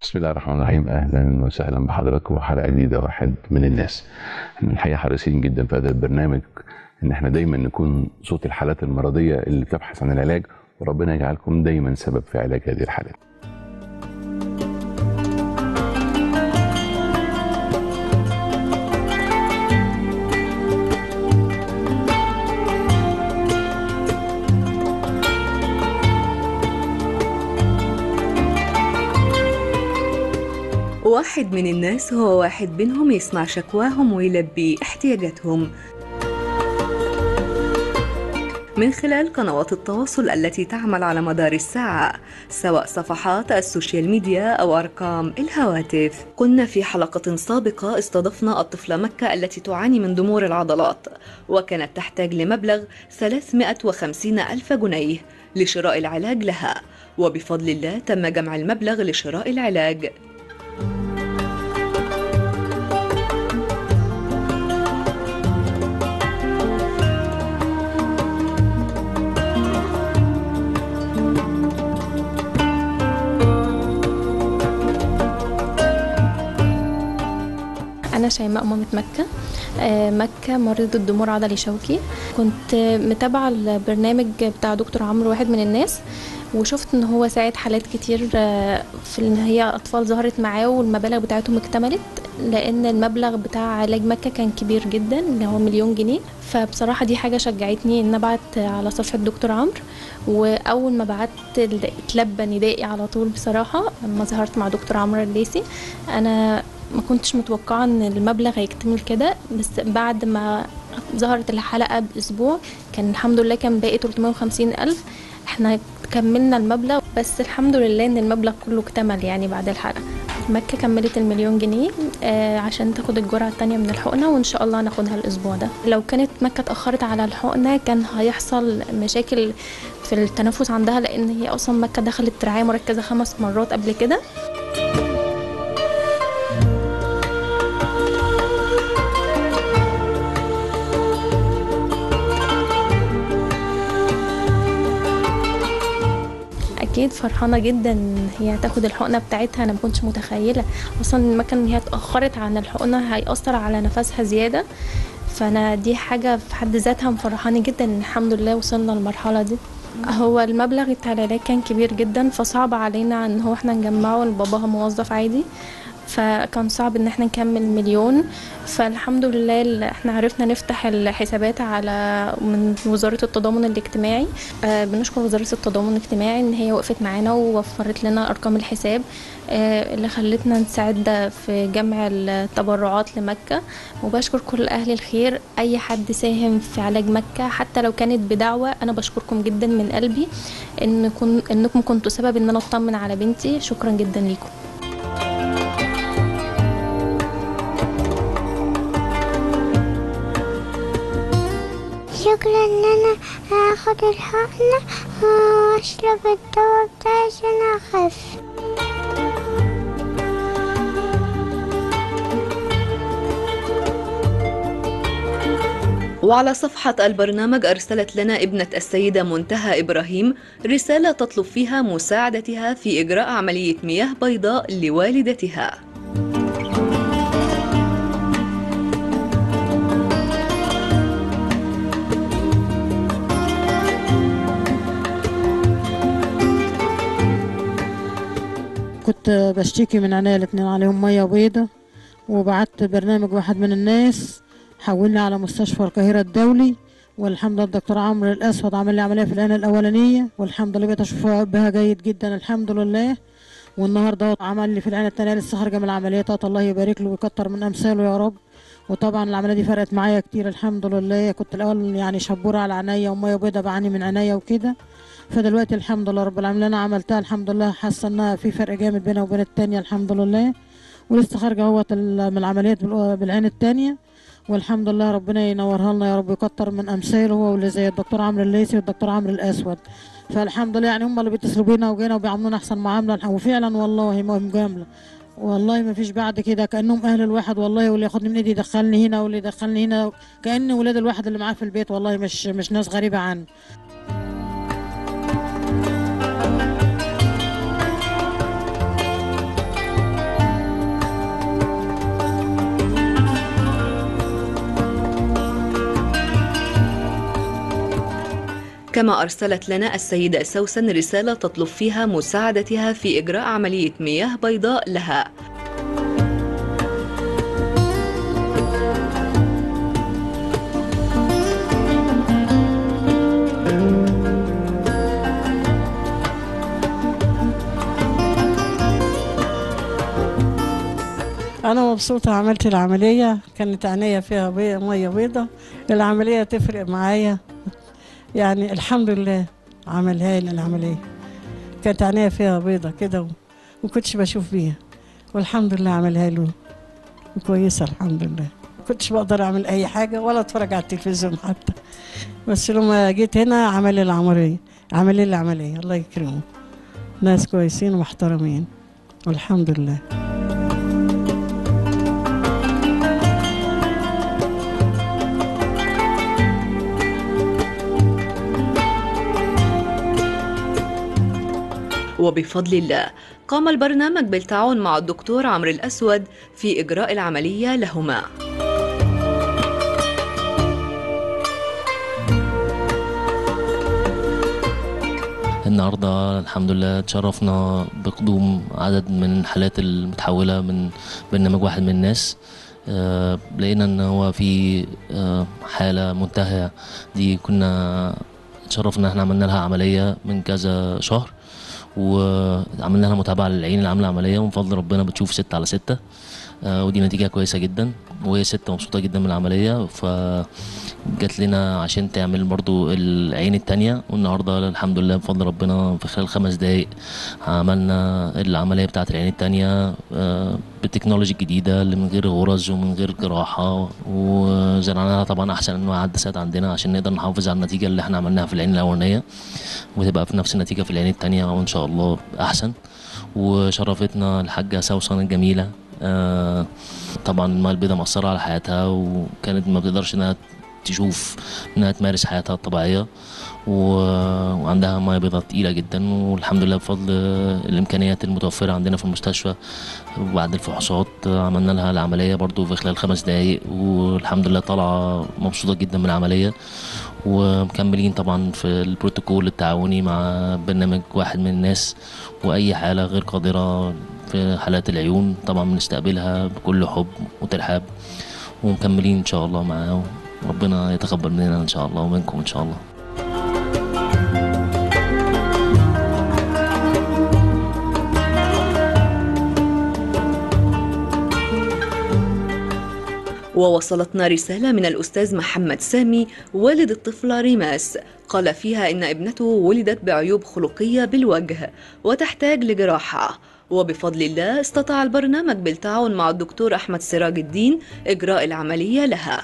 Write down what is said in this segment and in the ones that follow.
بسم الله الرحمن الرحيم اهلا وسهلا بحضراتكم وحلقه جديده واحد من الناس احنا الحقيقه حريصين جدا في هذا البرنامج ان احنا دايما نكون صوت الحالات المرضيه اللي بتبحث عن العلاج وربنا يجعلكم دايما سبب في علاج هذه الحالات واحد من الناس هو واحد منهم يسمع شكواهم ويلبي احتياجاتهم من خلال قنوات التواصل التي تعمل على مدار الساعة سواء صفحات السوشيال ميديا أو أرقام الهواتف قلنا في حلقة سابقة استضفنا الطفلة مكة التي تعاني من ضمور العضلات وكانت تحتاج لمبلغ 350 ألف جنيه لشراء العلاج لها وبفضل الله تم جمع المبلغ لشراء العلاج أنا شيماء مامة مكة آه، مكة مريضة ضمور عضلي شوكي كنت متابعة البرنامج بتاع دكتور عمرو واحد من الناس وشفت ان هو ساعد حالات كتير آه، في ان هي اطفال ظهرت معاه والمبالغ بتاعتهم اكتملت لان المبلغ بتاع علاج مكة كان كبير جدا اللي هو مليون جنيه فبصراحة دي حاجة شجعتني ان ابعت على صفحة دكتور عمرو واول ما بعت اتلبى ندائي على طول بصراحة لما ظهرت مع دكتور عمرو الليسي انا ما كنتش متوقعة ان المبلغ هيكتمل كده بس بعد ما ظهرت الحلقة بأسبوع كان الحمد لله كان باقي 350 ألف احنا كملنا المبلغ بس الحمد لله ان المبلغ كله اكتمل يعني بعد الحلقة مكة كملت المليون جنيه آه عشان تاخد الجرعة التانية من الحقنة وإن شاء الله هناخدها الأسبوع ده لو كانت مكة اتأخرت على الحقنة كان هيحصل مشاكل في التنفس عندها لأن هي أصلا مكة دخلت رعاية مركزة خمس مرات قبل كده اكيد فرحانه جدا ان هي تاخد الحقنه بتاعتها انا ما كنتش متخيله اصلا المكان ان هي اتاخرت عن الحقنه هيأثر على نفسها زياده فانا دي حاجه في حد ذاتها مفرحاني جدا ان الحمد لله وصلنا للمرحله دي هو المبلغ بتاع العلاج كان كبير جدا فصعب علينا ان هو احنا نجمعه لباباها موظف عادي فكان صعب ان احنا نكمل مليون فالحمد لله ال- احنا عرفنا نفتح الحسابات على من وزارة التضامن الاجتماعي آه بنشكر وزارة التضامن الاجتماعي ان هي وقفت معانا ووفرت لنا ارقام الحساب آه اللي خلتنا نساعد في جمع التبرعات لمكة وبشكر كل اهل الخير اي حد ساهم في علاج مكة حتى لو كانت بدعوة انا بشكركم جدا من قلبي ان كن انكم كنتوا سبب ان انا اطمن على بنتي شكرا جدا ليكم شكرا ان انا هاخد الحقنة واشرب الدواء بتاعي عشان اخف وعلى صفحة البرنامج أرسلت لنا ابنة السيدة منتهى إبراهيم رسالة تطلب فيها مساعدتها في إجراء عملية مياه بيضاء لوالدتها كنت بشتكي من عينيا الاتنين عليهم ميه بيضة وبعت برنامج واحد من الناس حولني على مستشفى القاهرة الدولي والحمد لله الدكتور عمرو الأسود عمل لي عملية في العين الأولانية والحمد لله بقيت أشوف بها جيد جدا الحمد لله والنهارده عمل لي في العين التانية لسه خارجة من العمليات الله يبارك له ويكتر من أمثاله يا رب وطبعا العملية دي فرقت معايا كتير الحمد لله كنت الأول يعني شبورة على عينيا ومية بيضة بعاني من عينيا وكده فدلوقتي الحمد لله رب العالمين انا عملتها الحمد لله حاسه انها في فرق جامد بينها وبين التانية الحمد لله ولسه خارجه اهوت ال- من العمليات بالأ- بالعين التانية والحمد لله ربنا ينورها لنا يا رب يكتر من امثاله هو واللي زي الدكتور عمرو الليثي والدكتور عمرو الاسود فالحمد لله يعني هم اللي بيتصلوا بينا وجينا وبيعاملونا احسن معامله وفعلا والله ما هم جامله والله ما فيش بعد كده كانهم اهل الواحد والله واللي ياخدني من ايدي يدخلني هنا واللي يدخلني هنا كان ولاد الواحد اللي معاه في البيت والله مش مش ناس غريبه عنه كما أرسلت لنا السيدة سوسن رسالة تطلب فيها مساعدتها في إجراء عملية مياه بيضاء لها أنا مبسوطة عملت العملية كانت عينيا فيها بي... مية بيضة العملية تفرق معايا يعني الحمد لله عملها لي العملية كانت عينيا فيها بيضة كده و... وكنتش بشوف بيها والحمد لله عملها له كويسة الحمد لله كنتش بقدر أعمل أي حاجة ولا أتفرج على التلفزيون حتى بس لما جيت هنا عمل لي العملية عمل لي العملية الله يكرمه ناس كويسين ومحترمين والحمد لله وبفضل الله قام البرنامج بالتعاون مع الدكتور عمرو الأسود في إجراء العملية لهما النهارده الحمد لله تشرفنا بقدوم عدد من الحالات المتحولة من برنامج واحد من الناس آه، لقينا ان هو في آه، حالة منتهية دي كنا تشرفنا ان احنا عملنا لها عملية من كذا شهر وعملنا لها متابعة للعين اللي عاملة عملية ومن فضل ربنا بتشوف ستة على ستة آه، ودي نتيجة كويسة جدا وهي ست مبسوطة جدا من العملية فجات لنا عشان تعمل برضو العين التانية والنهاردة الحمد لله بفضل ربنا في خلال خمس دقايق عملنا العملية بتاعة العين التانية آه، بالتكنولوجي الجديدة اللي من غير غرز ومن غير جراحة وزرعناها طبعا أحسن أنواع عدسات عندنا عشان نقدر نحافظ على النتيجة اللي احنا عملناها في العين الأولانية وتبقى في نفس النتيجة في العين التانية وإن شاء الله أحسن وشرفتنا الحاجة سوسن الجميلة آه، طبعا الماء البيضاء مأثرة على حياتها وكانت ما بتقدرش انها تشوف انها تمارس حياتها الطبيعية و- وعندها مياه بيضاء تقيلة جدا والحمد لله بفضل الإمكانيات المتوفرة عندنا في المستشفى وبعد الفحوصات عملنا لها العملية برضو في خلال خمس دقايق والحمد لله طالعة مبسوطة جدا من العملية ومكملين طبعا في البروتوكول التعاوني مع برنامج واحد من الناس وأي حالة غير قادرة في حالات العيون طبعا بنستقبلها بكل حب وترحاب ومكملين إن شاء الله معاه وربنا يتقبل مننا إن شاء الله ومنكم إن شاء الله ووصلتنا رسالة من الأستاذ محمد سامي والد الطفلة ريماس قال فيها إن ابنته ولدت بعيوب خلقية بالوجه وتحتاج لجراحة وبفضل الله استطاع البرنامج بالتعاون مع الدكتور أحمد سراج الدين إجراء العملية لها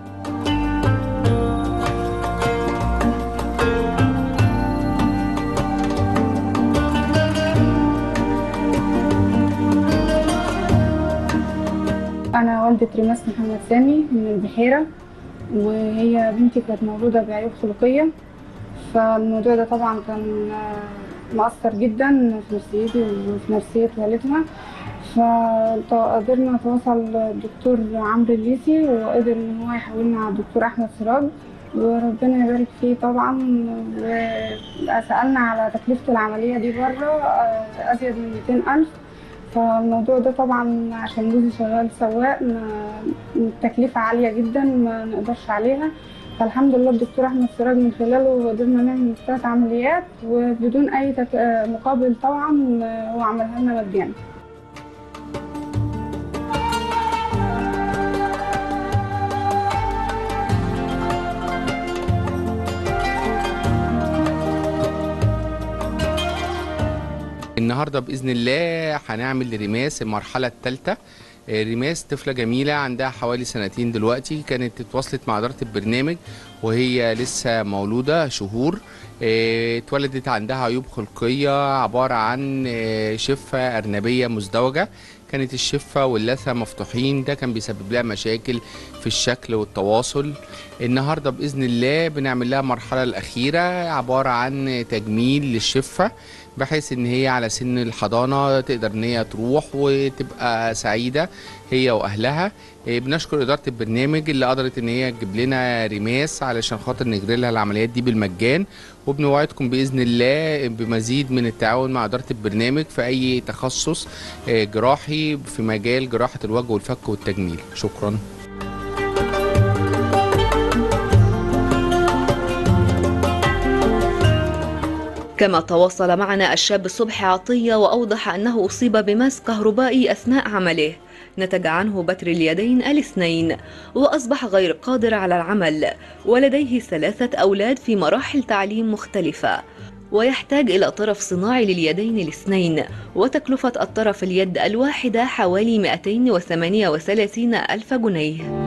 أنا والدة ريماس محمد سامي من البحيرة وهي بنتي كانت مولودة بعيوب خلقية فالموضوع ده طبعا كان آه، مؤثر جدا في نفسيتي وفي نفسية والدها فقدرنا نتواصل الدكتور عمرو الليثي وقدر إن هو يحولنا على الدكتور أحمد سراج وربنا يبارك فيه طبعا وسألنا على تكلفة العملية دي بره آه، أزيد من 200 ألف فالموضوع ده طبعا عشان جوزي شغال سواق ما- التكلفة عالية جدا ما نقدرش عليها فالحمد لله الدكتور أحمد سراج من خلاله قدرنا نعمل ثلاث عمليات وبدون أي تك... آه، مقابل طبعا آه، هو عملها لنا مجانا النهارده باذن الله هنعمل لريماس المرحله الثالثه ريماس طفله جميله عندها حوالي سنتين دلوقتي كانت اتواصلت مع اداره البرنامج وهي لسه مولوده شهور اه، اتولدت عندها عيوب خلقيه عباره عن اه، شفه ارنبيه مزدوجه كانت الشفه واللثه مفتوحين ده كان بيسبب لها مشاكل في الشكل والتواصل النهارده باذن الله بنعمل لها المرحله الاخيره عباره عن تجميل للشفه بحيث ان هي على سن الحضانه تقدر ان هي تروح وتبقى سعيده هي واهلها إيه، بنشكر اداره البرنامج اللي قدرت ان هي تجيب لنا ريماس علشان خاطر نجري لها العمليات دي بالمجان وبنوعدكم باذن الله بمزيد من التعاون مع اداره البرنامج في اي تخصص آه، جراحي في مجال جراحه الوجه والفك والتجميل شكرا كما تواصل معنا الشاب صبحي عطية وأوضح أنه أصيب بمس كهربائي أثناء عمله نتج عنه بتر اليدين الاثنين وأصبح غير قادر على العمل ولديه ثلاثة أولاد في مراحل تعليم مختلفة ويحتاج إلى طرف صناعي لليدين الاثنين وتكلفة الطرف اليد الواحدة حوالي 238 ألف جنيه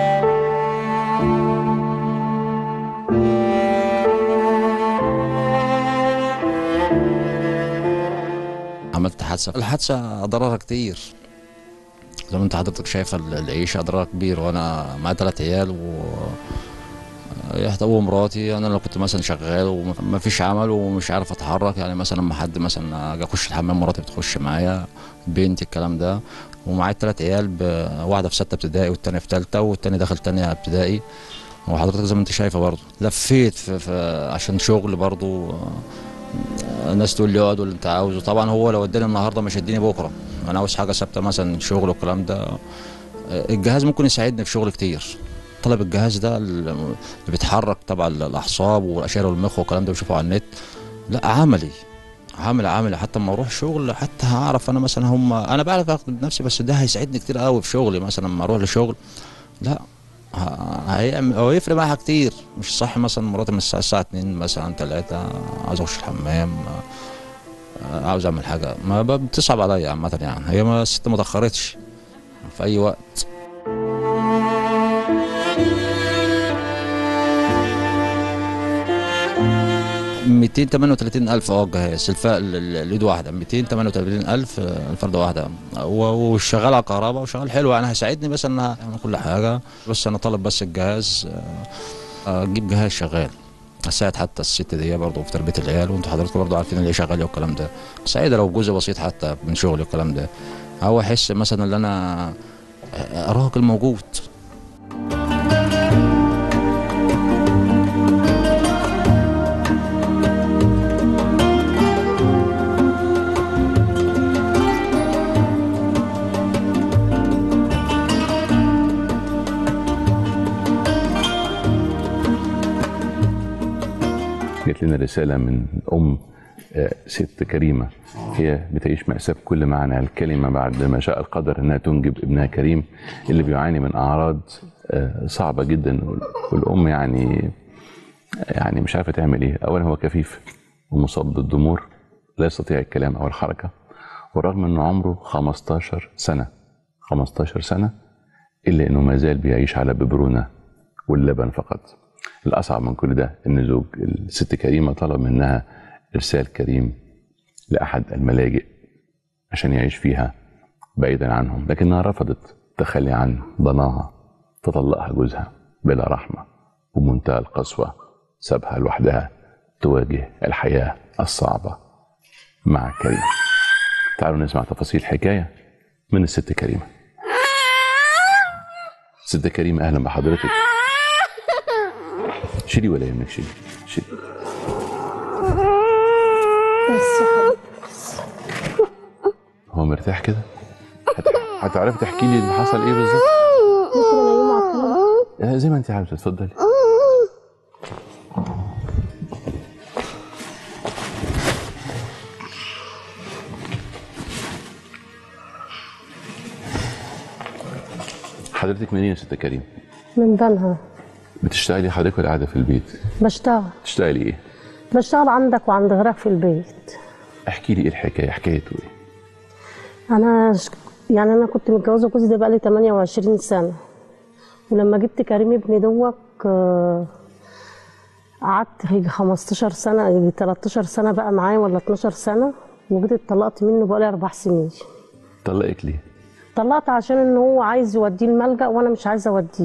عملت حادثه الحادثه ضررها كتير زي ما انت حضرتك شايفه ال- العيشه ضررها كبير وانا معايا ثلاث عيال و يحتووا مراتي انا لو كنت مثلا شغال وما فيش عمل ومش عارف اتحرك يعني مثلا لما حد مثلا اجي اخش الحمام مراتي بتخش معايا بنتي الكلام ده ومعايا ثلاث عيال ب- واحده في سته ابتدائي والتانيه في ثالثه والتاني داخل تانيه ابتدائي وحضرتك زي ما انت شايفه برضه لفيت في في عشان شغل برضه الناس تقول لي اقعد واللي انت عاوزه طبعا هو لو اداني النهارده مش هيديني بكره انا عاوز حاجه ثابته مثلا شغل والكلام ده الجهاز ممكن يساعدني في شغل كتير طلب الجهاز ده اللي بيتحرك تبع الاعصاب والاشعه والمخ والكلام ده بشوفه على النت لا عملي عامل عامل حتى لما اروح شغل حتى هعرف انا مثلا هم انا بعرف اخد بنفسي بس ده هيساعدني كتير قوي في شغلي مثلا لما اروح لشغل لا ه- هيعمل هو يفرق معاها كتير مش صح مثلا مراتي من الساعه الساعه 2 مثلا 3 عاوز اخش الحمام آه، عاوز اعمل حاجه ما ب- بتصعب عليا عامه يعني هي ما الست ما تاخرتش في اي وقت ميتين تمانية وتلاتين ألف اه الجهاز الفاء ال- ال- الإيد واحدة ميتين تمانية وتلاتين ألف آه، الفردة واحدة و- وشغال على كهرباء وشغال حلو يعني هيساعدني بس إن أنا أعمل كل حاجة بس أنا طالب بس الجهاز آه، آه، أجيب جهاز شغال اساعد حتى الست دي برضه في تربيه العيال وانتوا حضراتكم برضه عارفين اللي هي شغاله والكلام ده سعيده لو جزء بسيط حتى من شغلي والكلام ده هو احس مثلا ان انا آه، راجل موجود جات لنا رسالة من أم آه، ست كريمة هي بتعيش مأساة بكل معنى الكلمة بعد ما شاء القدر إنها تنجب ابنها كريم اللي بيعاني من أعراض آه، صعبة جدا والأم يعني يعني مش عارفة تعمل إيه أولا هو كفيف ومصاب بالضمور لا يستطيع الكلام أو الحركة ورغم إنه عمره 15 سنة 15 سنة إلا إنه ما زال بيعيش على ببرونة واللبن فقط الأصعب من كل ده إن زوج الست كريمة طلب منها إرسال كريم لأحد الملاجئ عشان يعيش فيها بعيدا عنهم لكنها رفضت تخلي عن ضناها فطلقها جوزها بلا رحمة ومنتهى القسوة سابها لوحدها تواجه الحياة الصعبة مع كريم تعالوا نسمع تفاصيل الحكاية من الست كريمة ست كريمة أهلا بحضرتك شيلي ولا يهمك شيلي شيلي هو مرتاح كده هت- هتعرفي تحكي لي اللي حصل ايه بالظبط آه، زي ما انت عاوزه اتفضلي حضرتك منين يا ست كريم من بنها بتشتغلي حضرتك ولا قاعده في البيت بشتغل بتشتغلي ايه بشتغل عندك وعند غيرك في البيت احكي لي ايه الحكايه حكايته ايه انا ش- يعني انا كنت متجوزه جوزي ده بقالي 28 سنه ولما جبت كريم ابني دوك آه، قعدت يجي 15 سنه يجي 13 سنه بقى معايا ولا 12 سنه وجيت اتطلقت منه بقالي اربع سنين طلقك ليه طلقت عشان ان هو عايز يوديه الملجأ وانا مش عايزه اوديه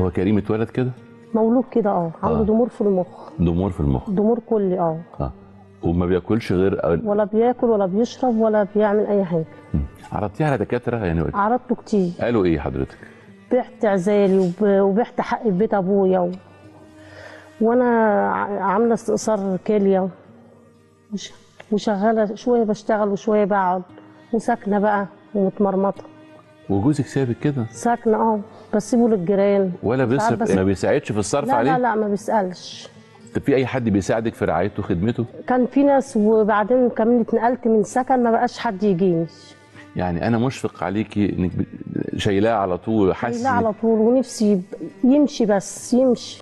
هو كريم اتولد كده مولود كده اه عنده آه. ضمور في المخ ضمور في المخ ضمور كلي اه اه وما بياكلش غير ولا بياكل ولا بيشرب ولا بيعمل اي حاجه عرضتيه على دكاتره يعني عرضته كتير قالوا ايه حضرتك بعت عزالي وب- وبعت حق في بيت ابويا و... وانا ع- عامله استئصال كليه وش... وشغاله شويه بشتغل وشويه بقعد وساكنه بقى ومتمرمطه وجوزك سابك كده ساكنه اه بسيبه للجيران ولا ساعات بيصرف بس- ما بيساعدش في الصرف لا عليه لا لا ما بيسالش طب في اي حد بيساعدك في رعايته وخدمته كان في ناس وبعدين كمان اتنقلت من سكن ما بقاش حد يجيني يعني انا مشفق عليكي انك ب- شايلاه على طول حاسس لا على طول ونفسي يب- يمشي بس يمشي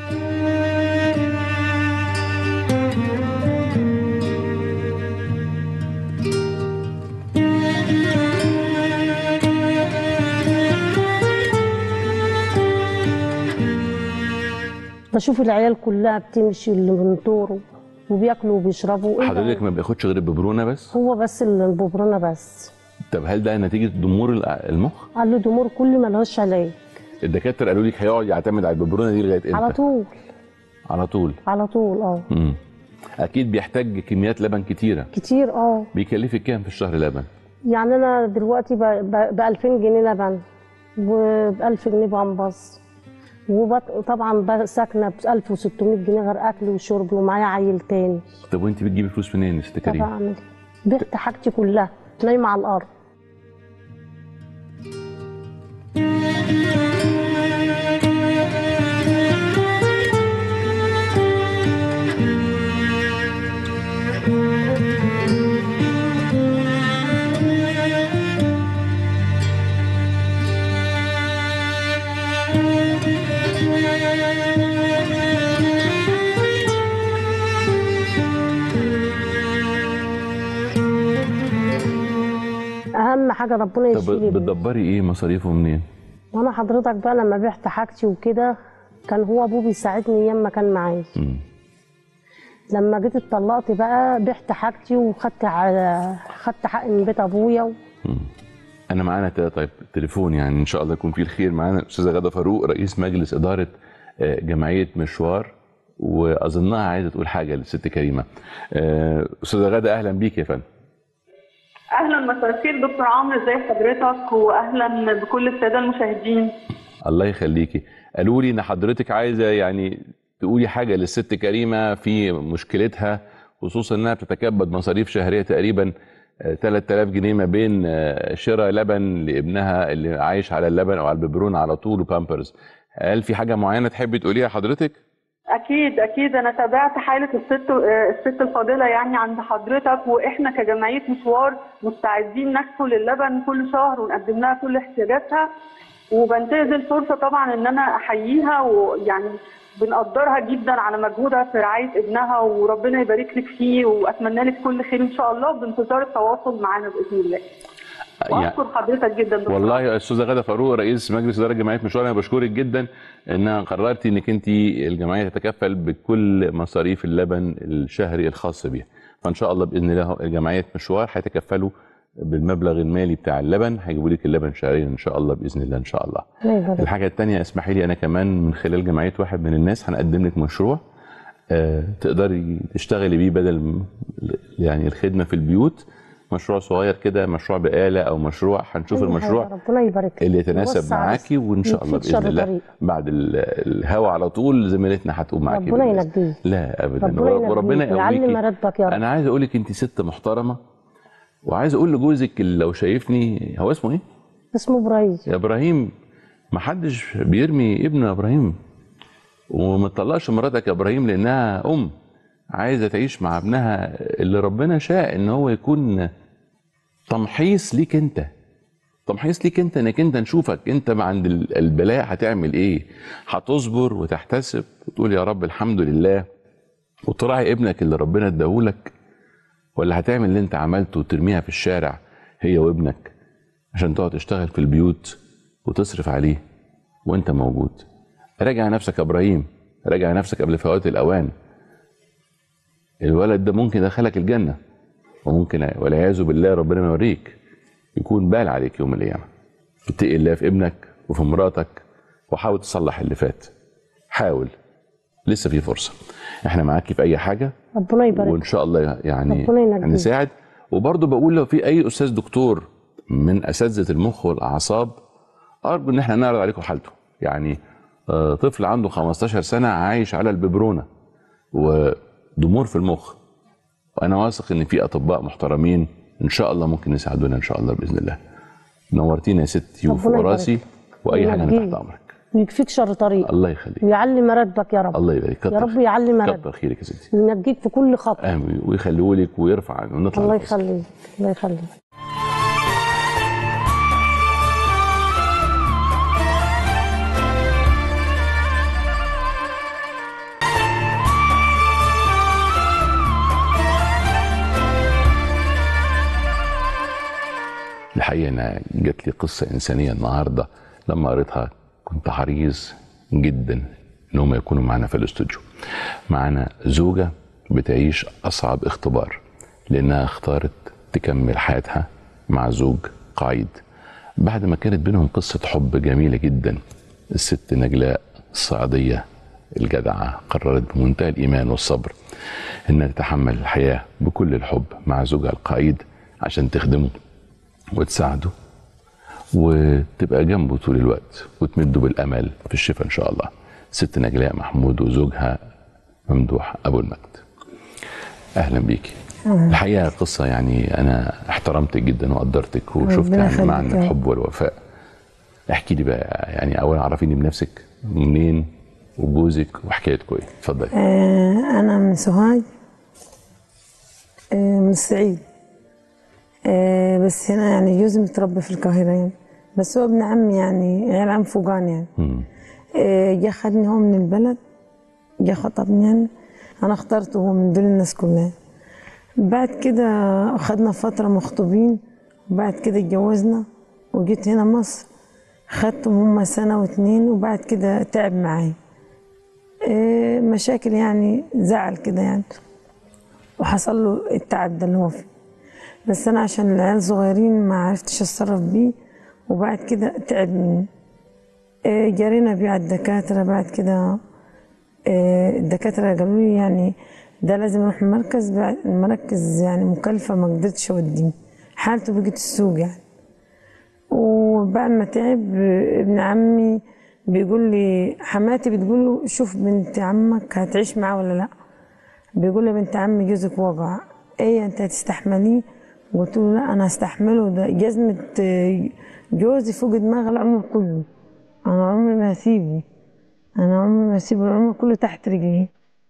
بشوف العيال كلها بتمشي اللي من دوره وبياكلوا وبيشربوا إيه ده؟ حضرتك ما بياخدش غير الببرونه بس هو بس اللي الببرونه بس طب هل ده نتيجه ضمور الع- المخ قال له ضمور كل ملهاش علاج الدكاتره قالوا لك هيقعد يعتمد على الببرونه دي لغايه امتى على طول على طول على طول اه امم اكيد بيحتاج كميات لبن كتيره كتير اه بيكلفك كام في الشهر لبن يعني انا دلوقتي ب 2000 جنيه لبن وب 1000 جنيه بامبس وطبعا ساكنه ب 1600 جنيه غير اكل وشرب ومعايا عيل تاني طب وانت بتجيبي فلوس منين يا ست طب كريم اعمل إيه؟ بعت حاجتي كلها نايمه على الارض اهم حاجه ربنا طب يشيل بتدبري ايه مصاريفه منين وانا حضرتك بقى لما بعت حاجتي وكده كان هو ابوه بيساعدني ايام ما كان معايا مم. لما جيت اتطلقت بقى بعت حاجتي وخدت ع- خدت حقي من بيت ابويا و... انا معانا كده طيب تليفون يعني ان شاء الله يكون فيه الخير معانا الاستاذه غاده فاروق رئيس مجلس اداره آه، جمعيه مشوار واظنها عايزه تقول حاجه للست كريمه آه، استاذه غاده اهلا بيك يا فندم اهلا مساء الخير دكتور عمرو ازي حضرتك واهلا بكل الساده المشاهدين الله يخليكي قالوا لي ان حضرتك عايزه يعني تقولي حاجه للست كريمه في مشكلتها خصوصا انها بتتكبد مصاريف شهريه تقريبا آه، 3000 جنيه ما بين آه، شراء لبن لابنها اللي عايش على اللبن او على الببرون على طول وبامبرز هل في حاجه معينه تحبي تقوليها حضرتك؟ اكيد اكيد انا تابعت حاله الست آه، الست الفاضله يعني عند حضرتك واحنا كجمعيه مشوار مستعدين ندخل اللبن كل شهر ونقدم لها كل احتياجاتها وبنتهز الفرصه طبعا ان انا احييها ويعني بنقدرها جدا على مجهودها في رعايه ابنها وربنا يبارك لك فيه واتمنى لك كل خير ان شاء الله بانتظار التواصل معانا باذن الله. واشكر حضرتك جدا دكتور والله يا استاذه غاده فاروق رئيس مجلس اداره جمعيه مشوار انا بشكرك جدا انها قررتي انك انت الجمعيه تتكفل بكل مصاريف اللبن الشهري الخاص بيها فان شاء الله باذن الله جمعيه مشوار هيتكفلوا بالمبلغ المالي بتاع اللبن هيجيبوا لك اللبن شهريا ان شاء الله باذن الله ان شاء الله الله يبارك الحاجه الثانيه اسمحي لي انا كمان من خلال جمعيه واحد من الناس هنقدم لك مشروع آه، تقدري تشتغلي بيه بدل م- يعني الخدمه في البيوت مشروع صغير كده مشروع بآلة او مشروع هنشوف أي المشروع حاجة، ربنا يبارك لك. اللي يتناسب يوسع معاكي وان شاء الله يفيد باذن شر الله طريق. بعد ال- الهوا على طول زميلتنا هتقوم معاكي ربنا بالله. ينجيه لا ابدا ربنا ينجيه وربنا ويعلي يقويكي مراتبك يا رب انا عايز اقول لك انت ست محترمه وعايز اقول لجوزك اللي لو شايفني هو اسمه ايه؟ اسمه ابراهيم يا ابراهيم ما حدش بيرمي ابنه يا ابراهيم وما تطلقش مراتك يا ابراهيم لانها ام عايزه تعيش مع ابنها اللي ربنا شاء ان هو يكون تمحيص ليك انت تمحيص ليك انت انك انت نشوفك انت عند ال- البلاء هتعمل ايه هتصبر وتحتسب وتقول يا رب الحمد لله وتراعي ابنك اللي ربنا اداهولك ولا هتعمل اللي انت عملته وترميها في الشارع هي وابنك عشان تقعد تشتغل في البيوت وتصرف عليه وانت موجود راجع نفسك يا ابراهيم راجع نفسك قبل فوات الاوان الولد ده ممكن يدخلك الجنه وممكن والعياذ بالله ربنا ما يوريك يكون بال عليك يوم القيامه اتقي الله في ابنك وفي مراتك وحاول تصلح اللي فات حاول لسه في فرصه احنا معاكي في اي حاجه ربنا يبارك وان شاء الله يعني ربنا ينجيك. هنساعد وبرضه بقول لو في اي استاذ دكتور من اساتذه المخ والاعصاب ارجو ان احنا نعرض عليكم حالته يعني آه، طفل عنده 15 سنه عايش على الببرونه وضمور في المخ وانا واثق ان في اطباء محترمين ان شاء الله ممكن يساعدونا ان شاء الله باذن الله نورتينا يا ست يوف ربنا وراسي يبارك. واي حاجه انا وينجيك. تحت امرك ويكفيك شر طريق الله يخليك ويعلي مراتبك يا رب الله يبارك يا رب يعلي مراتبك كتر خيرك يا ستي وينجيك في كل خطوه امين ويخليه لك ويرفع عنه ونطلع الله للفصل. يخليك الله يخليك الحقيقه انا جات لي قصه انسانيه النهارده لما قريتها كنت حريص جدا ان هم يكونوا معنا في الاستوديو. معانا زوجه بتعيش اصعب اختبار لانها اختارت تكمل حياتها مع زوج قعيد بعد ما كانت بينهم قصه حب جميله جدا. الست نجلاء الصعيديه الجدعه قررت بمنتهى الايمان والصبر انها تتحمل الحياه بكل الحب مع زوجها القعيد عشان تخدمه وتساعده وتبقى جنبه طول الوقت وتمده بالامل في الشفاء ان شاء الله. ست نجلاء محمود وزوجها ممدوح ابو المجد. اهلا بيكي. الحقيقه قصه يعني انا احترمتك جدا وقدرتك وشفت ربنا يعني يخليك معنى يا رب. الحب والوفاء. احكي لي بقى يعني اولا عرفيني بنفسك منين وجوزك وحكايتكم ايه؟ اتفضلي. آه، أنا من سوهاج آه، من الصعيد آه، بس هنا يعني جوزي متربي في القاهرة يعني بس هو ابن عمي يعني عيال عم فوقان يعني آه، جه خدني هو من البلد جه خطبني يعني أنا اخترته هو من دول الناس كلها بعد كده خدنا فترة مخطوبين وبعد كده اتجوزنا وجيت هنا مصر خدتهم هما سنة واتنين وبعد كده تعب معايا إيه، مشاكل يعني زعل كده يعني وحصل له التعب ده اللي هو فيه بس انا عشان العيال صغيرين ما عرفتش اتصرف بيه وبعد كده تعب مني إيه، جرينا بيه على الدكاترة بعد كده إيه، الدكاترة قالوا لي يعني ده لازم يروح المركز بعد المركز يعني مكلفة ما قدرتش اوديه حالته بقت السوق يعني وبعد ما تعب ابن عمي بيقول لي حماتي بتقول له شوف بنت عمك هتعيش معاه ولا لا بيقول لي بنت عمي جوزك وجع ايه انت هتستحمليه قلت له لا انا هستحمله ده جزمة آه، جوزي فوق دماغي العمر كله انا عمري ما هسيبه انا عمري ما هسيبه العمر كله تحت رجلي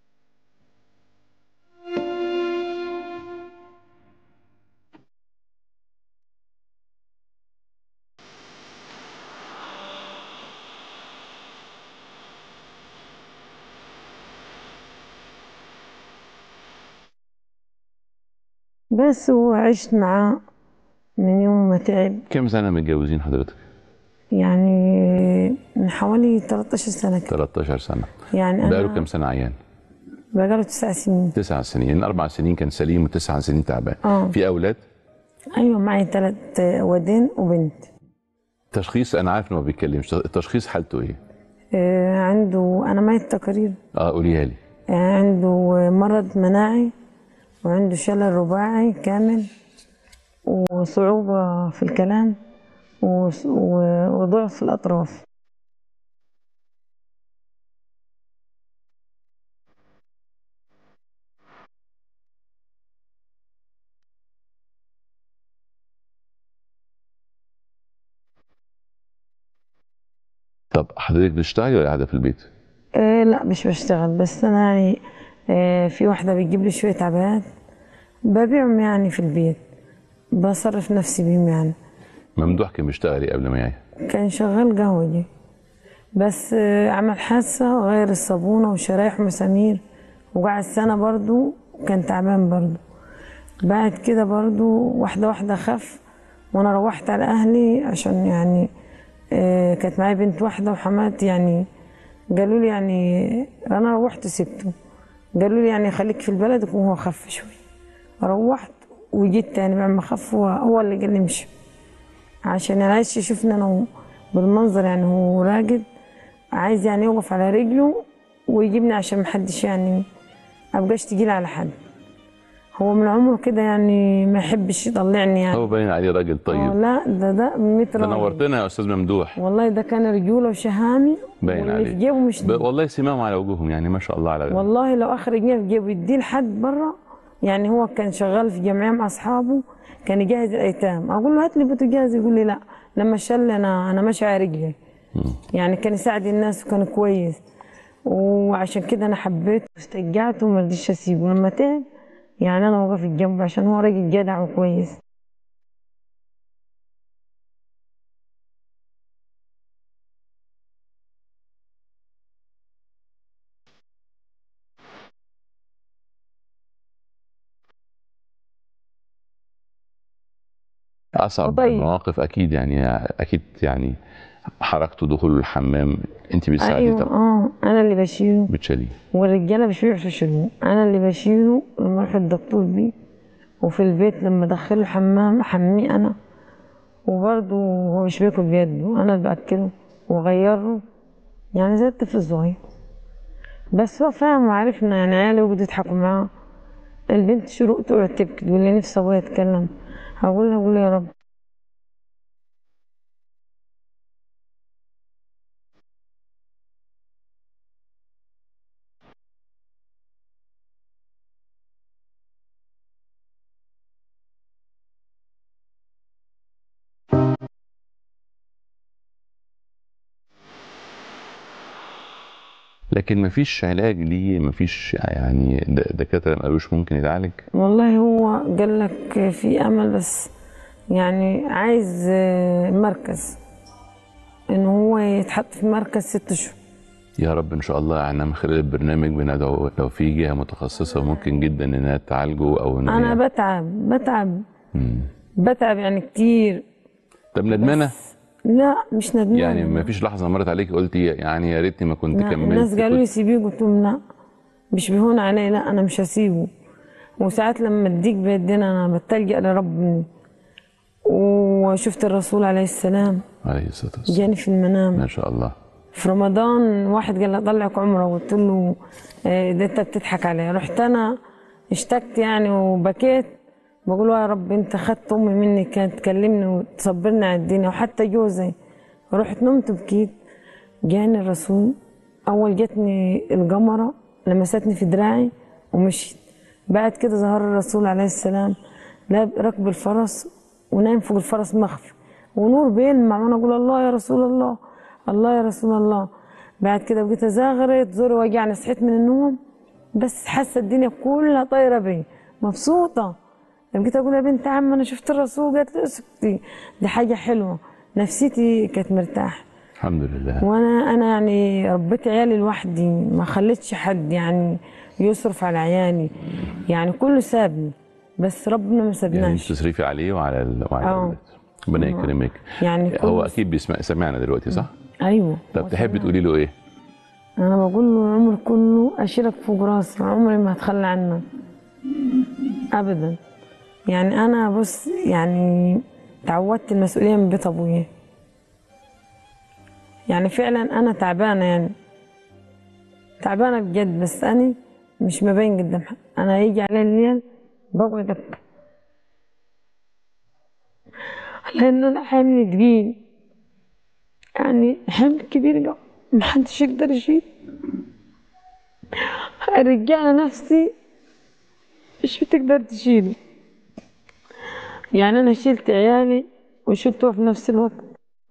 بس وعشت معاه من يوم ما تعب كم سنه متجوزين حضرتك؟ يعني من حوالي 13 سنة كده 13 سنه. يعني بقاله أنا كم سنه عيان؟ بقاله تسع سنين تسع سنين، اربع سنين كان سليم وتسع سنين تعبان. آه. في اولاد؟ أيوة معي ثلاث ودين وبنت تشخيص انا عارف انه ما بيتكلمش التشخيص حالته ايه آه، عنده أنا معي التقارير اه قوليها لي آه، عنده مرض مناعي وعنده شلل رباعي كامل وصعوبة في الكلام وس- و- وضعف في الأطراف طب حضرتك بتشتغلي ولا قاعده في البيت آه لا مش بشتغل بس أنا يعني آه في واحدة بتجيب لي شوية عبايات ببيعهم يعني في البيت بصرف نفسي بيهم يعني ممدوح كان بيشتغل ايه قبل ما يعي كان شغال قهوجي بس آه، عمل حادثة غير الصابونة وشرايح ومسامير وقعد سنة برضو وكان تعبان برضو بعد كده برضو واحدة واحدة خف وأنا روحت على أهلي عشان يعني آه، كانت معايا بنت واحدة وحماتي يعني قالوا لي يعني أنا روحت سبته قالوا لي يعني خليك في البلد وهو خف شوي روحت وجيت تاني بعد ما خف هو, هو اللي قال لي امشي عشان انا عايز يشوفني انا و- بالمنظر يعني هو راقد عايز يعني يوقف على رجله ويجيبني عشان محدش يعني مبقاش تقيل على حد هو من عمره كده يعني ما يحبش يطلعني يعني هو باين عليه راجل آه، طيب لا ده ده متر تنورتنا يا استاذ ممدوح والله ده كان رجوله وشهامي باين واللي عليه في جيبه مش ب... والله سماهم على وجوههم يعني ما شاء الله على والله لو اخر جنيه في جيبه يديه لحد بره يعني هو كان شغال في جمعيه مع اصحابه كان يجهز الايتام اقول له هات لي بوتاجاز يقول لي لا لما شل انا انا ماشي على رجلي يعني كان يساعد الناس وكان كويس وعشان كده انا حبيته واسترجعته وما رضيتش اسيبه لما تعب يعني انا وقفت جنبه عشان هو راجل جدع وكويس اصعب طيب. المواقف اكيد يعني اكيد يعني حركته دخول الحمام انت بتساعديه ايوه طبعا اه انا اللي بشيله بتشيليه والرجاله مش بيعرفوا يشيلوه انا اللي بشيله لما اروح الدكتور بيه وفي البيت لما ادخله الحمام احميه انا وبرضه هو مش بياكل بيده انا اللي باكله واغيره يعني زي الطفل الصغير بس هو فاهم وعرفنا يعني عيالي يقعدوا يضحكوا معاه البنت شروق تقعد تبكي تقول لي نفسي ابويا يتكلم هقول لها قول يا رب لكن مفيش علاج ليه مفيش يعني د- دكاتره ما قالوش ممكن يتعالج والله هو قال لك في امل بس يعني عايز آه، مركز ان هو يتحط في مركز ست شهور يا رب ان شاء الله يعني من خلال البرنامج بندعو لو في جهه متخصصه ممكن جدا انها تعالجه او ان انا هي- بتعب بتعب مم. بتعب يعني كتير طب ندمانه لا مش ندمان يعني ما فيش لحظه مرت عليك قلتي يعني يا ريتني ما كنت لا كملت الناس قالوا لي كنت- سيبيه قلت لهم لا مش بيهون علي لا انا مش هسيبه وساعات لما اديك بيدنا انا بتلجأ لربي وشفت الرسول عليه السلام عليه الصلاه والسلام جاني في المنام ما شاء الله في رمضان واحد قال لي اطلعك عمره قلت له آه، ده انت بتضحك عليا رحت انا اشتكت يعني وبكيت بقول له يا رب انت خدت امي مني كانت تكلمني وتصبرني على الدنيا وحتى جوزي رحت نمت بكيت جاني الرسول اول جتني القمره لمستني في دراعي ومشيت بعد كده ظهر الرسول عليه السلام لا ركب الفرس ونايم فوق الفرس مخفي ونور بيلمع وانا اقول الله يا رسول الله الله يا رسول الله بعد كده بقيت ازغرت زوري وجعني صحيت من النوم بس حاسه الدنيا كلها طايره بي مبسوطه بقيت اقول يا بنت عم انا شفت الرسول قالت لي اسكتي دي حاجه حلوه نفسيتي كانت مرتاحه الحمد لله وانا انا يعني ربيت عيالي لوحدي ما خليتش حد يعني يصرف على عيالي يعني كله سابني بس ربنا ما يعني انت سابناش تصرفي عليه وعلى ال... وعلى اه. الاولاد ربنا اه. يكرمك يعني كل هو اكيد بيسمع سمعنا دلوقتي صح؟ ايوه طب تحبي تقولي له ايه؟ انا بقول له العمر كله اشيلك فوق راسي عمري ما هتخلى عنك ابدا يعني انا بص يعني تعودت المسؤوليه من بيت ابويا يعني فعلا انا تعبانه يعني تعبانه بجد بس انا مش مبين قدام حد انا يجي علي الليل بقعد ابكي لان انا حامل تقيل يعني حمل كبير قوي محدش يقدر يشيل الرجالة نفسي مش بتقدر تشيله يعني أنا شلت عيالي وشلته في نفس الوقت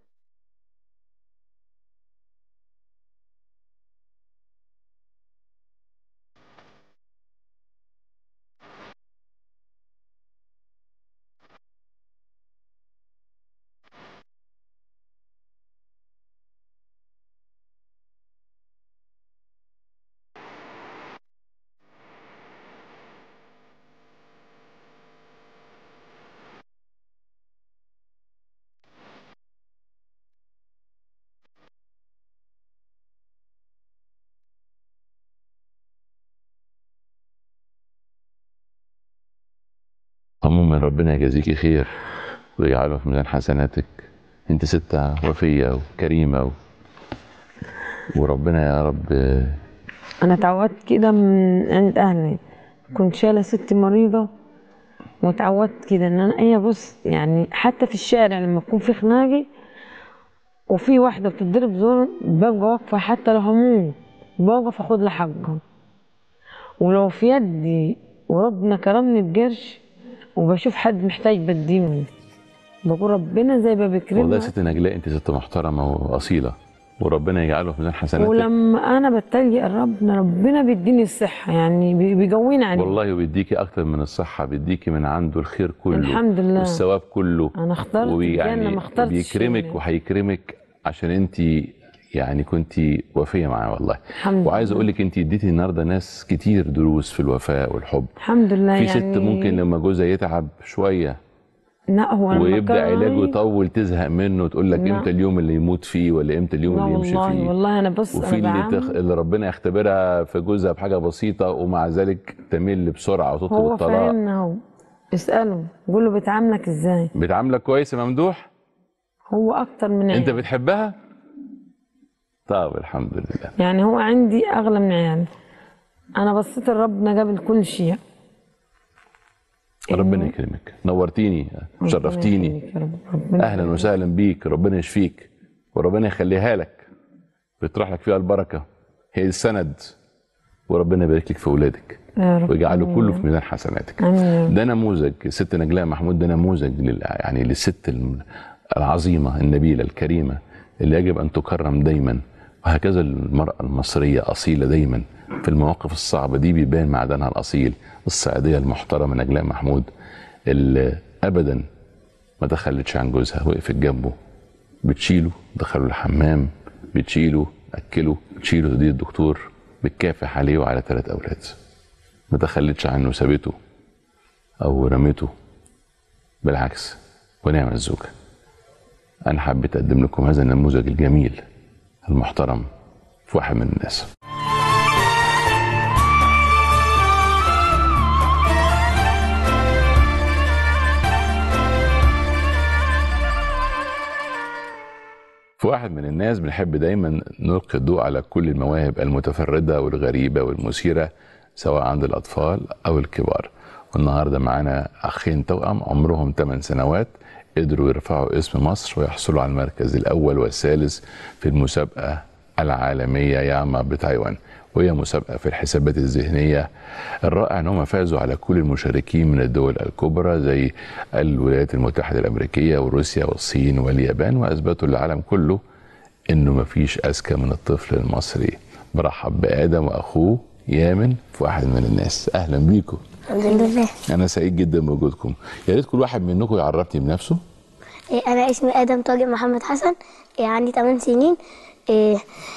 عموما ربنا يجازيكي خير ويجعله في ميزان حسناتك انت ستة وفية وكريمة و... وربنا يا رب انا اتعودت كده من عند اهلي كنت شايله ستي مريضه واتعودت كده ان انا ايه بص يعني حتى في الشارع لما يكون في خناقه وفي واحده بتضرب زور ببقى واقفه حتى لو هموت بوقف اخد لها حقها ولو في يدي وربنا كرمني بقرش وبشوف حد محتاج بديله بقول ربنا زي ما والله بيكرمنا يا ست نجلاء انت ست محترمه واصيله وربنا يجعله في ميزان حسناتك ولما انا بتلجأ لربنا ربنا بيديني الصحه يعني بي- بيقويني عليه والله وبيديكي اكتر من الصحه بيديكي من عنده الخير كله الحمد لله. والثواب كله انا اخترت الجنه ما اخترتش بيكرمك الشغل. وهيكرمك عشان انت يعني كنت وفيه معاه والله الحمد وعايز لله. اقول لك انت اديتي النهارده ناس كتير دروس في الوفاء والحب الحمد لله في يعني ست ممكن لما جوزها يتعب شويه لا هو لما ويبدا كان علاجه رايح- يطول تزهق منه وتقول لك لا. امتى اليوم اللي يموت فيه ولا امتى اليوم لا اللي يمشي والله فيه والله انا بص وفي انا اللي, تخ... بعمل اللي ربنا يختبرها في جوزها بحاجه بسيطه ومع ذلك تمل بسرعه وتطلب هو الطلاق فاهمنا هو اساله قول له بتعاملك ازاي بتعاملك كويس يا ممدوح هو اكتر من انت عيال. بتحبها طب الحمد لله يعني هو عندي اغلى من عيالي انا بصيت لربنا قبل كل شيء ربنا يكرمك نورتيني شرفتيني يخليك يا رب. ربنا اهلا وسهلا بيك ربنا يشفيك وربنا يخليها لك بيطرح لك فيها البركه هي السند وربنا يبارك لك في اولادك يا رب ويجعله آمين. كله في ميزان حسناتك آمين يا رب. ده نموذج الست نجلاء محمود ده نموذج لل... يعني للست الم- العظيمه النبيله الكريمه اللي يجب ان تكرم دايما وهكذا المراه المصريه اصيله دايما في المواقف الصعبه دي بيبان معدنها الاصيل الصعيديه المحترمه نجلاء محمود اللي ابدا ما تخلتش عن جوزها وقفت جنبه بتشيله دخله الحمام بتشيله اكله بتشيله تديه الدكتور بتكافح عليه وعلى ثلاث اولاد ما تخلتش عنه سابته او رميته بالعكس ونعم الزوجه انا حبيت اقدم لكم هذا النموذج الجميل المحترم في واحد من الناس في واحد من الناس بنحب دايما نلقي الضوء على كل المواهب المتفردة والغريبة والمثيرة سواء عند الأطفال أو الكبار والنهاردة معانا أخين توأم عمرهم 8 سنوات قدروا يرفعوا اسم مصر ويحصلوا على المركز الأول والثالث في المسابقة العالمية ياما بتايوان وهي مسابقة في الحسابات الذهنية الرائع ان هم فازوا على كل المشاركين من الدول الكبرى زي الولايات المتحدة الأمريكية وروسيا والصين واليابان وأثبتوا للعالم كله انه مفيش اذكى من الطفل المصري برحب بادم واخوه يامن في واحد من الناس اهلا بيكم الحمد لله انا سعيد جدا بوجودكم يا ريت كل واحد منكم يعرفني بنفسه إيه، أنا اسمي آدم طارق محمد حسن إيه، عندي 8 سنين إيه،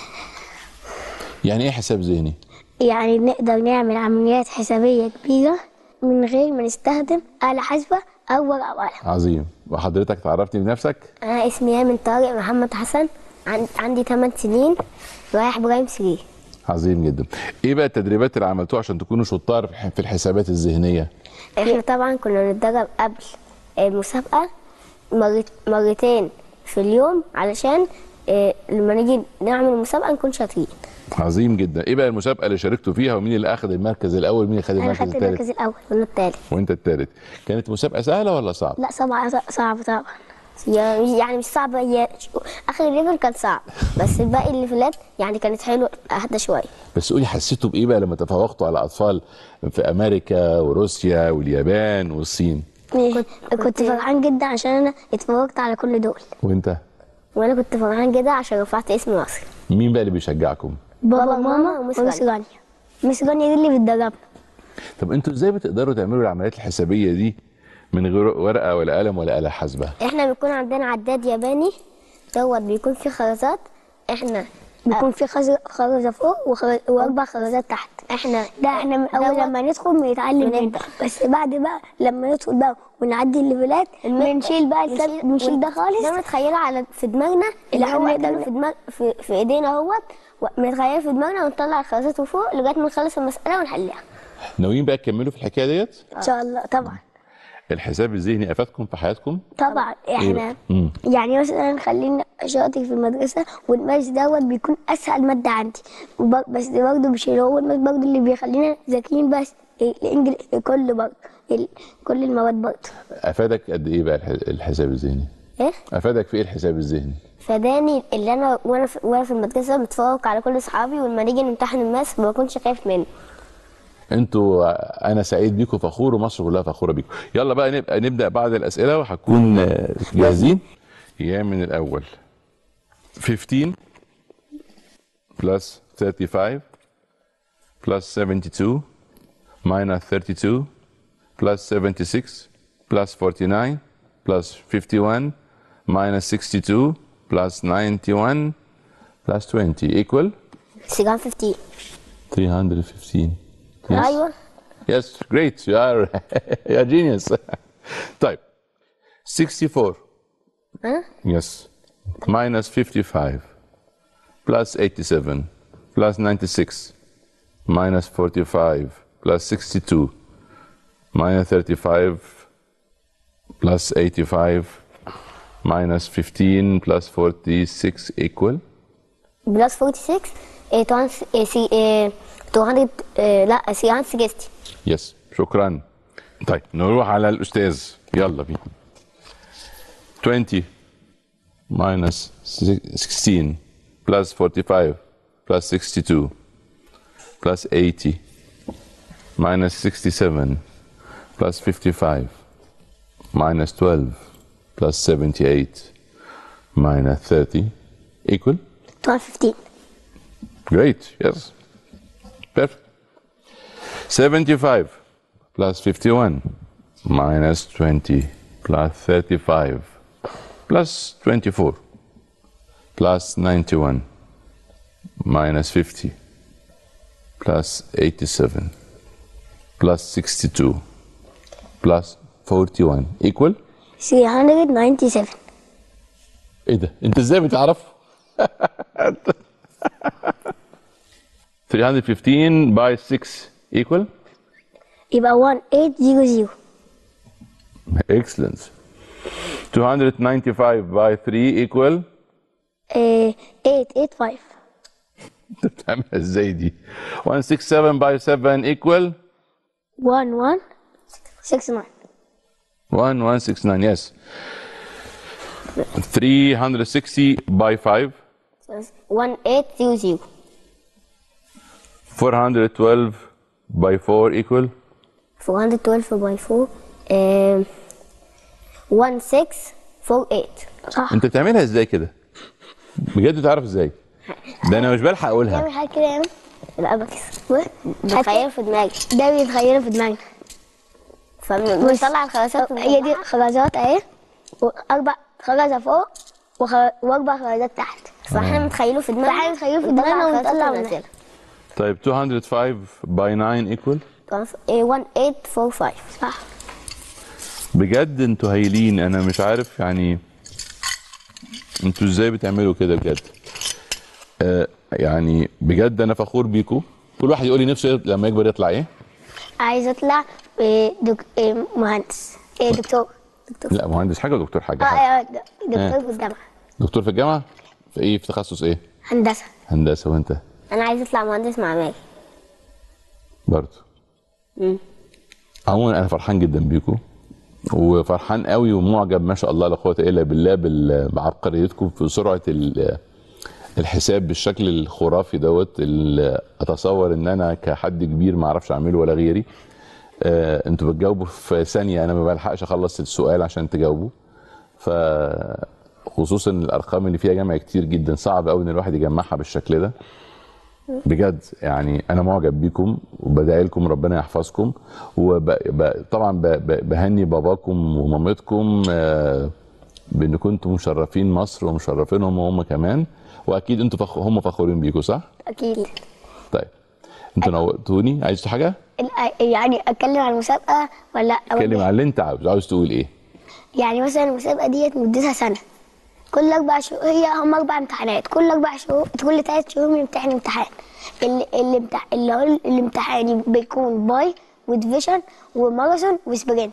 يعني ايه حساب ذهني يعني نقدر نعمل عمليات حسابية كبيرة من غير ما نستخدم آلة حاسبة أو ورقة وقلم عظيم وحضرتك تعرفتني بنفسك أنا اسمي يامن طارق محمد حسن عن- عندي 8 سنين رايح إبراهيم سري عظيم جدا ايه بقى التدريبات اللي عملتوها عشان تكونوا شطار في في الحسابات الذهنيه احنا طبعا كنا نتدرب قبل المسابقة مرت مرتين في اليوم علشان إيه، لما نيجي نعمل المسابقة نكون شاطرين عظيم جدا ايه بقى المسابقه اللي شاركتوا فيها ومين اللي اخذ المركز الاول ومين اللي خد أنا المركز خدت المركز الثالث الأول وأنا التالت وانت الثالث كانت مسابقه سهله ولا صعبه لا صعبة صعبة طبعا هي- يعني مش صعبة هي آخر ليفل كان صعب بس الباقي الليفلات يعني كانت حلوة أهدى شوية بس قولي حسيتوا بايه بقى لما تفوقتوا على اطفال في امريكا وروسيا واليابان والصين كنت, كنت فرحان جدا عشان أنا اتفرجت على كل دول وانت وأنا كنت فرحان جدا عشان رفعت اسم مصر مين بقى اللي بيشجعكم بابا وماما ومس رانيا مس رانيا دي اللي بتدربنا طب انتوا ازاي بتقدروا تعملوا العمليات الحسابيه دي من غير ورقه ولا قلم ولا آلة حاسبه احنا بيكون عندنا عداد ياباني دوت بيكون فيه خرزات احنا بيكون فيه خز- خرزة فوق وخر- واربع خرزات تحت احنا ده احنا من اول لما ندخل بنتعلم منه بس بعد بقى لما ندخل بقى ونعدي الليفلات بنشيل بقى السب- بنشيل ده خالص ده متخيله على في دماغنا اللي هو نقدر في دماغ في, في ايدينا اهوت متخيله في دماغنا ونطلع الخرزات فوق لغايه ما نخلص المساله ونحلها ناويين بقى تكملوا في الحكايه ديت ان شاء الله طبعا الحساب الذهني افادكم في حياتكم طبعا إيه احنا بقى؟ مم. يعني مثلا خلينا شاطر في المدرسة والماس دوت بيكون أسهل مادة عندي وب- بس برضه مش اللي هو الماس برضه اللي بيخلينا ذاكرين بس الإنجليزي كل برضه ال- كل المواد برضه افادك قد ايه بقى الح- الحساب الذهني إيه افادك في ايه الحساب الذهني فداني اللي أنا وأنا في وأنا في المدرسة متفوق على كل أصحابي ولما نيجي نمتحن الماس ما بكونش خايف منه انتوا انا سعيد بيكم فخور ومصر كلها فخوره بيكم يلا بقى نبقى نبدا بعض الاسئله وهتكون آه، جاهزين يا من الاول 15 plus 35 plus 72 minus 32 plus 76 plus 49 plus 51 minus 62 plus 91 plus 20 equal 315 315 Yes. أيوه Yes, great. You are you are genius. طيب 64 ها yes minus 55 plus 87 plus 96 minus 45 plus 62 minus 35 plus 85 minus 15 plus 46 equal بلس 46 إيه 200 إيه سي- إيه 200 إيه لا 360 يس شكرا طيب نروح على الاستاذ يلا بينا 20 minus 16 plus 45 plus 62 plus 80 minus 67 plus 55 minus 12 plus 78 minus 30 equal 215 Great, yes. Perfect. 75 plus 51 minus 20 plus 35 plus 24 plus 91 minus 50 plus 87 plus 62 plus 41 equal 397 ايه ده؟ انت ازاي بتعرف؟ 315 by 6 equal يبقى 1800 excellent 295 by 3 equal إيه 885 انت بتعملها ازاي دي 167 by 7 equal 1169 1169 yes 360 by 5 1800 412 by 4 equal 412 by 4 إيه 1648 صح انت بتعملها ازاي كده بجد تعرف ازاي ده انا مش بلحق اقولها تعمل حاجه كده يعني الابكس بتخيله في دماغي ده بيتخيله في دماغي فبنطلع الخرزات هي دي خرزات اهي واربع خرزه فوق وخ- واربع خرزات تحت فاحنا متخيله في دماغنا فاحنا متخيله في دماغنا ونطلع وننزلها طيب 205 by 9 equal 1845 صح بجد انتوا هايلين انا مش عارف يعني انتوا ازاي بتعملوا كده بجد آه يعني بجد انا فخور بيكم كل واحد يقول لي نفسه لما يكبر يطلع ايه عايز اطلع إيه، دك... إيه، مهندس إيه دكتور لا مهندس حاجه ودكتور حاجه اه حاجة. آه، د- دكتور في الجامعه دكتور في الجامعه في ايه في تخصص ايه هندسه هندسه وانت انا عايز اطلع مهندس معماري برضه مم. عموما انا فرحان جدا بيكم وفرحان قوي ومعجب ما شاء الله لا قوه الا بالله بال- بعبقريتكم في سرعه ال- الحساب بالشكل الخرافي دوت اللي اتصور ان انا كحد كبير ما اعرفش اعمله ولا غيري آه انتوا بتجاوبوا في ثانيه انا ما بلحقش اخلص السؤال عشان تجاوبوا ف خصوصا الارقام اللي فيها جمع كتير جدا صعب قوي ان الواحد يجمعها بالشكل ده بجد يعني انا معجب بيكم وبدعي لكم ربنا يحفظكم وطبعا بهني باباكم ومامتكم آه، بان كنتم مشرفين مصر ومشرفينهم هم كمان واكيد انتوا فخ... هم فخورين بيكم صح؟ اكيد طيب انتوا نورتوني عايز تقول حاجه؟ ال- يعني اتكلم عن المسابقه ولا اتكلم عن اللي انت عاوز عاوز تقول ايه؟ يعني مثلا المسابقه ديت مدتها سنه كل اربع شهور هي هم اربع امتحانات كل اربع شهور كل ثلاث شهور بنمتحن امتحان اللي اللي, امتح... اللي هو الامتحان بيكون باي وديفيجن وماراثون وسبرنت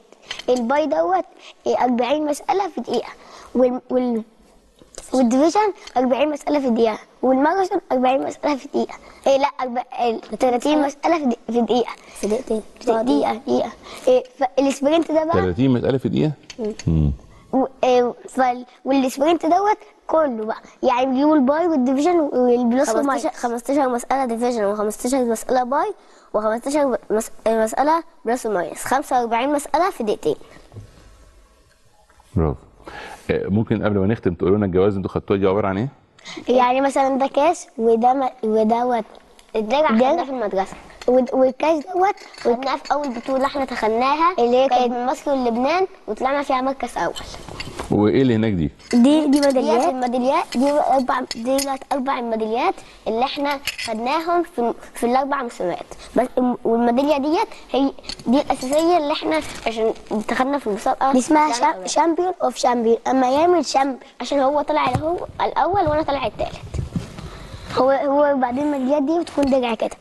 الباي دوت إيه، 40 مساله في دقيقه وال, وال والديفيجن 40 مساله في دقيقه والماراثون 40 مساله في دقيقه إيه لا أربع... إيه 30 مساله في دق- في دقيقه في دقيقتين في دقيقه دقيقه إيه فالسبرنت ده بقى 30 مساله في دقيقه مم. و- آه، فال- والسبرنت دوت كله بقى يعني بيجيبوا الباي والديفيجن والبلس 15 15 مسألة ديفيجن و15 مسألة باي و15 مس... مسألة بلس وماينس 45 مسألة في دقيقتين برافو آه، ممكن قبل ما نختم تقولوا لنا الجوائز اللي انتوا خدتوها دي عباره عن ايه؟ يعني مثلا ده كاس وده م... ودوت الدرع خدناه في المدرسة ود- والكاس دوت خدناها في أول بطولة احنا دخلناها اللي هي كانت كانت من مصر ولبنان وطلعنا فيها مركز أول وايه اللي هناك دي؟ دي دي ديت ميداليات الميداليات دي أربع ديت أربع الميداليات اللي احنا خدناهم في في الأربع مسابقات بس والميدالية ديت هي دي الأساسية اللي احنا عشان دخلنا في المسابقة دي اسمها طلعنا شام... أول. شامبيون اوف شامبيون اما يعمل شامبيون عشان هو طلع هو الأول وأنا طلع التالت هو هو بعدين الميداليات دي بتكون درع كده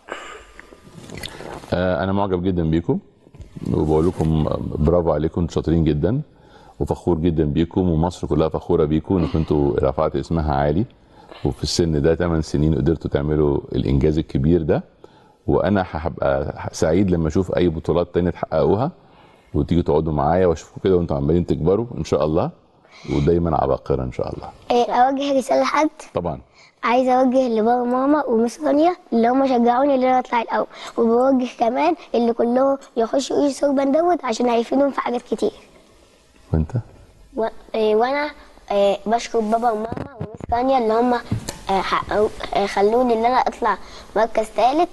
آه، انا معجب جدا بيكم وبقول لكم برافو عليكم انتوا شاطرين جدا وفخور جدا بيكم ومصر كلها فخوره بيكم انكم انتوا رفعت اسمها عالي وفي السن ده 8 سنين قدرتوا تعملوا الانجاز الكبير ده وانا هبقى سعيد لما اشوف اي بطولات تانية تحققوها وتيجوا تقعدوا معايا واشوفكم كده وانتوا عمالين تكبروا ان شاء الله ودايما عباقرة ان شاء الله إيه، اوجه رساله لحد طبعا عايزه اوجه لبابا وماما ومس رانيا اللي هم شجعوني ان انا اطلع الاول وبوجه كمان اللي كلهم يخشوا يجوا سوربان دوت عشان هيفيدهم في حاجات كتير وانت و... إيه، وانا إيه، بشكر بابا وماما ومس رانيا اللي هم إيه، حققوا- إيه، خلوني ان انا اطلع مركز ثالث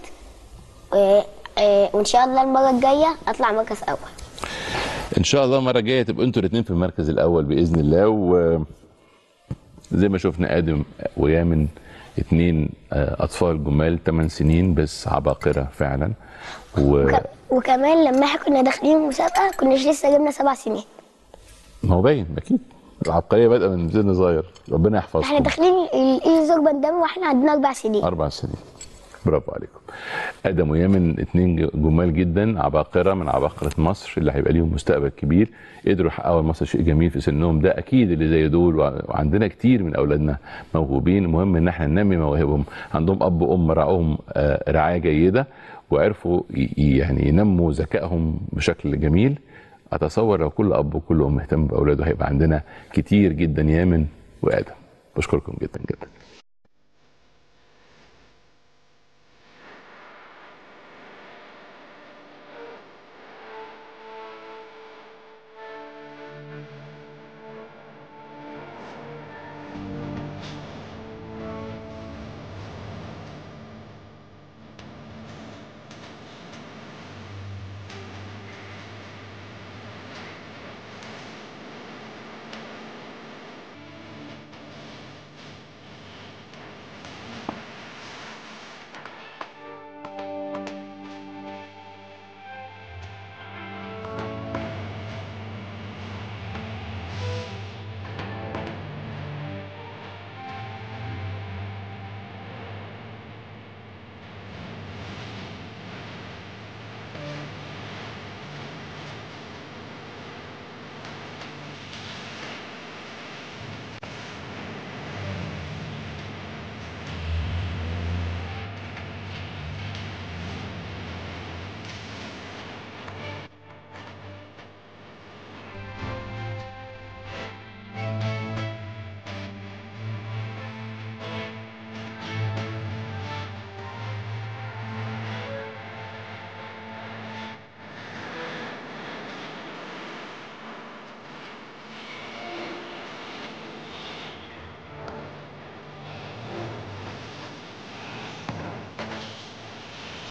وان شاء الله المره الجايه اطلع مركز اول ان شاء الله المره الجايه تبقوا انتوا الاثنين في المركز الاول باذن الله و زي ما شفنا ادم ويامن اتنين آه، اطفال جمال 8 سنين بس عباقره فعلا و وك- وكمان لما احنا كنا داخلين مسابقه كناش لسه جبنا سبع سنين ما هو باين اكيد العبقريه بادئه من سن صغير ربنا احنا يحفظكم داخلين الايد سوربان ده واحنا عندنا اربع سنين اربع سنين برافو عليكم ادم ويامن اتنين ج- جمال جدا عباقره من عباقره مصر اللي هيبقى ليهم مستقبل كبير قدروا يحققوا لمصر شيء جميل في سنهم ده اكيد اللي زي دول وع- وعندنا كتير من اولادنا موهوبين المهم ان احنا ننمي مواهبهم عندهم اب وام رعوهم آه، رعايه جيده وعرفوا ي- ي- يعني ينموا ذكائهم بشكل جميل اتصور لو كل اب وكل ام اهتم باولاده هيبقى عندنا كتير جدا يامن وادم بشكركم جدا جدا